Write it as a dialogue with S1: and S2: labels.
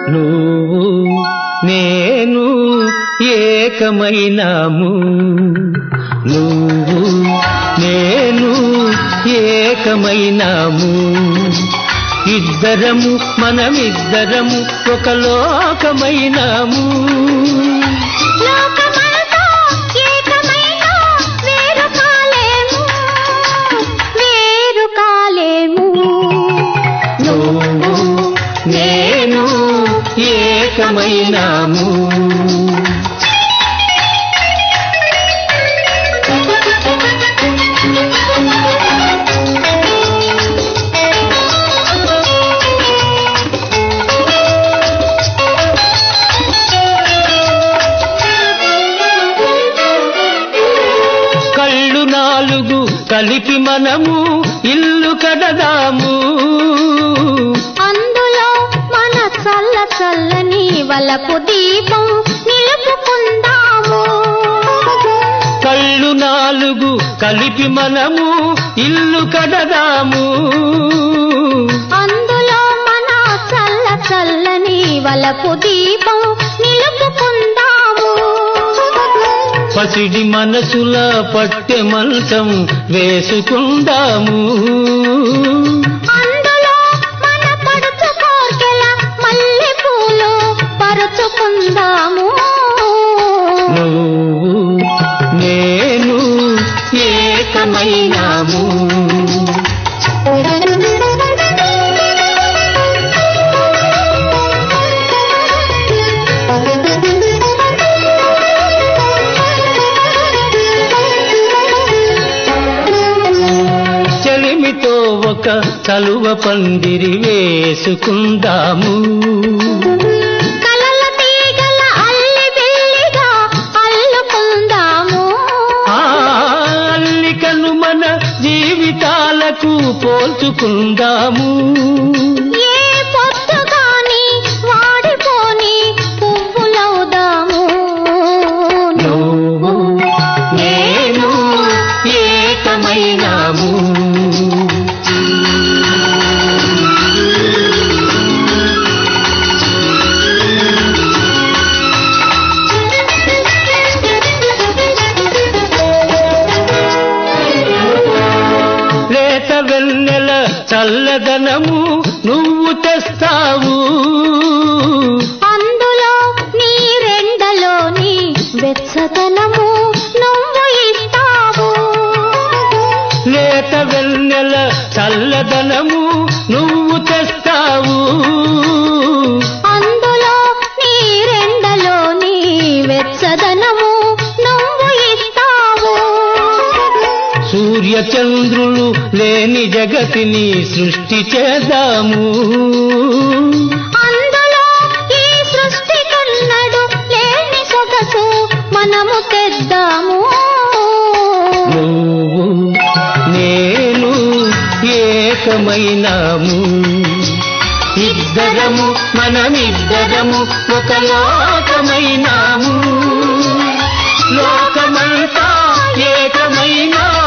S1: నువ్వు నేను ఏకమైనాము నువ్వు నేను ఏకమైనాము ఇద్దరము మనమిద్దరము ఒక లోకమైనాము
S2: లోకమంతా ఏకమైనా వేరు కాలేము వేరు కాలేము
S1: నువ్వు నేను ఏకమైనాము కళ్ళు నాలుగు కలిపి మనము ఇల్లు కడదాము
S2: అందులో మన చల్ల చల్లని వలపు దీపం నిలుపుకుందాము
S1: కళ్ళు నాలుగు కలిపి మనము ఇల్లు కడదాము
S2: అందులో మన చల్ల చల్లని వలపు దీపం నిలుపుకుందాము
S1: పసిడి మనసుల పట్టె మంచం వేసుకుందాము
S2: అందులో మన పడుచు కోర్కెల మల్లె పూలు పరుచుకుందాము
S1: నువ్వు నేను ఏకమైనాము చెలిమితో ఒక చలువ పందిరి వేసుకుందాము
S2: కలల తీగల అల్లి బిల్లిగా అల్లుకుందాము
S1: ఆ అల్లికను మన జీవితాలకు పోల్చుకుందాము
S2: ఏ పొత్తు గాని వాడిపోని పువ్వులవుదాము
S1: నువ్వు నేను ఏకమైనాము లేత వెన్నెల చల్లదనము నువ్వు తెస్తావు
S2: అందులో నీ రెండలోని వెచ్చదనము నువ్వు ఇస్తావు
S1: లేత వెన్నెల చల్లదనము నువ్వు తెస్తావు
S2: అందులో నీ రెండలోని వెచ్చదనము నువ్వు ఇస్తావు
S1: సూర్య చంద్రులు లేని జగతిని సృష్టి చేద్దాము
S2: అందులో ఈ సృష్టి కన్నడు లేని సొగసు మనము తెద్దాము
S1: నువ్వు నేను ఏకమైనాము ఇద్దరము మనమిద్దరము ఒక లోకమైనాము లోకమంతా ఏకమైనా